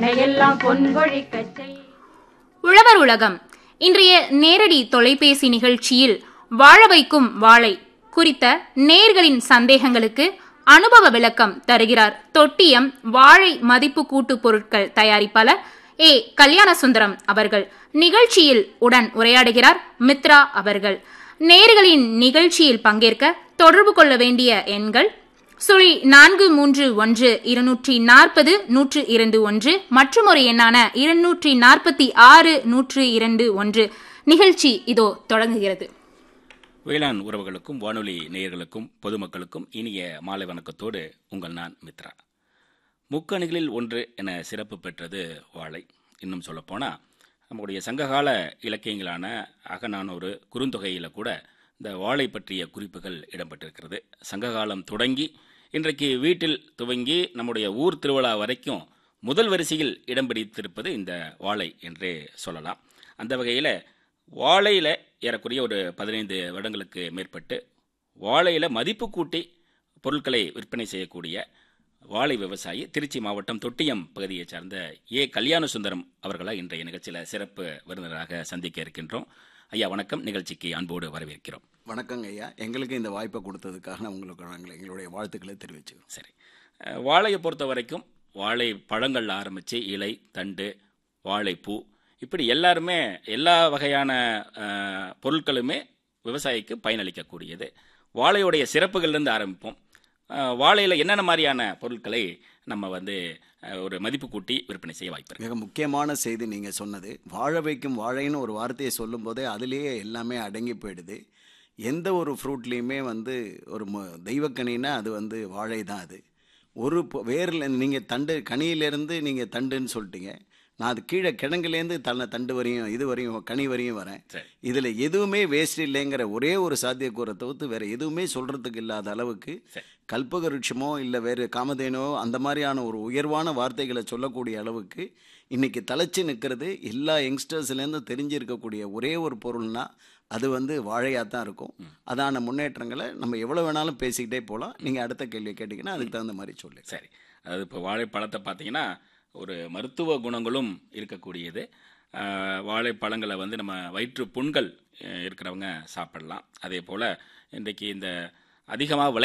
எல்லாம் பொன்கொழிக்கச் செய் உழவர் உலகம் இன்றைய நேரடி தொலைபேசி நிகழ்ச்சியில் வாழ வைக்கும் வாழை குறித்த நேர்களின் சந்தேகங்களுக்கு அனுபவ விளக்கம் தருகிறார் தொட்டியம் வாழை மதிப்பு கூட்டு பொருட்கள் தயாரிப்பாளர் ஏ கல்யாணசுந்தரம் அவர்கள் நிகழ்ச்சியில் உடன் உரையாடுகிறார் மித்ரா அவர்கள் நேர்களின் நிகழ்ச்சியில் பங்கேற்க தொடர்பு கொள்ள வேண்டிய எண்கள் சுழி நான்கு மூன்று ஒன்று இருநூற்றி நாற்பது நூற்று இரண்டு ஒன்று மற்றும் ஒரு எண்ணான இருநூற்றி நாற்பத்தி ஆறு நூற்று இரண்டு ஒன்று நிகழ்ச்சி இதோ தொடங்குகிறது வேளாண் உறவுகளுக்கும் வானொலி நேயர்களுக்கும் பொதுமக்களுக்கும் இனிய மாலை வணக்கத்தோடு உங்கள் நான் மித்ரா முக்கணிகளில் ஒன்று என சிறப்பு பெற்றது வாழை இன்னும் சொல்லப்போனால் நம்முடைய சங்ககால இலக்கியங்களான அகநானூறு குறுந்தொகையில் கூட இந்த வாழை பற்றிய குறிப்புகள் இடம்பெற்றிருக்கிறது சங்ககாலம் தொடங்கி இன்றைக்கு வீட்டில் துவங்கி நம்முடைய ஊர் திருவிழா வரைக்கும் முதல் வரிசையில் இடம் பிடித்திருப்பது இந்த வாழை என்றே சொல்லலாம் அந்த வகையில் வாழையில் ஏறக்குறைய ஒரு பதினைந்து வருடங்களுக்கு மேற்பட்டு வாழையில் மதிப்பு கூட்டி பொருட்களை விற்பனை செய்யக்கூடிய வாழை விவசாயி திருச்சி மாவட்டம் தொட்டியம் பகுதியைச் சார்ந்த ஏ கல்யாண சுந்தரம் அவர்களை இன்றைய நிகழ்ச்சியில் சிறப்பு விருந்தினராக சந்திக்க இருக்கின்றோம் ஐயா வணக்கம் நிகழ்ச்சிக்கு அன்போடு வரவேற்கிறோம் வணக்கங்க ஐயா எங்களுக்கு இந்த வாய்ப்பை கொடுத்ததுக்காக நான் உங்களுக்கு நாங்கள் எங்களுடைய வாழ்த்துக்களை தெரிவிச்சுக்கிறோம் சரி அஹ், வாழையை பொறுத்த வரைக்கும் வாழை பழங்கள் ஆரம்பித்து இலை தண்டு வாழைப்பூ இப்படி எல்லாருமே எல்லா வகையான அஹ், பொருட்களுமே விவசாயிக்கு பயனளிக்கக்கூடியது வாழையுடைய சிறப்புகள்லேருந்து ஆரம்பிப்போம் அஹ், வாழையில் என்னென்ன மாதிரியான பொருட்களை நம்ம வந்து அஹ், ஒரு மதிப்பு கூட்டி விற்பனை செய்ய வாய்ப்பு இருக்கு? மிக முக்கியமான செய்தி நீங்கள் சொன்னது வாழ வைக்கும் வாழைன்னு ஒரு வார்த்தையை சொல்லும்போதே அதுலேயே எல்லாமே அடங்கி போயிடுது எந்த ஒரு ஃப்ரூட்லேயுமே வந்து ஒரு ம- தெய்வக்கனின்னா அது வந்து வாழை தான் அது ஒரு பொ- வேரில் நீங்கள் தண்டு கனியிலேருந்து நீங்கள் தண்டுன்னு சொல்லிட்டீங்க நான் அது கீழே கிழங்குலேருந்து தன்னை தண்டு வரையும் இது வரையும் கனி வரையும் வரேன் சரி. இதில் எதுவுமே வேஸ்ட் இல்லைங்கிற ஒரே ஒரு சாத்தியக்கூறை தவிர்த்து வேறு எதுவுமே சொல்கிறதுக்கு இல்லாத அளவுக்கு சரி. கல்பக விருட்சமோ இல்லை வேறு காமதேனோ அந்த மாதிரியான ஒரு உயர்வான வார்த்தைகளை சொல்லக்கூடிய அளவுக்கு இன்னைக்கு தலைச்சு நிற்கிறது எல்லா யங்ஸ்டர்ஸ்லேருந்து தெரிஞ்சிருக்கக்கூடிய ஒரே ஒரு பொருள்னா அது வந்து வாழையாக தான் இருக்கும் அதான முன்னேற்றங்களை நம்ம எவ்வளோ வேணாலும் பேசிக்கிட்டே போகலாம் நீங்கள் அடுத்த கேள்வி கேட்டிங்கன்னா அதுக்கு தகுந்த மாதிரி சொல்லு சரி அதாவது இப்போ வாழைப்பழத்தை பார்த்தீங்கன்னா ஒரு மருத்துவ குணங்களும் இருக்கக்கூடியது ஆஹ், வாழைப்பழங்களை வந்து நம்ம வயிற்று புண்கள் அஹ், இருக்கிறவங்க சாப்பிடலாம் அதே போல் இன்றைக்கு இந்த அதிகமாக விளை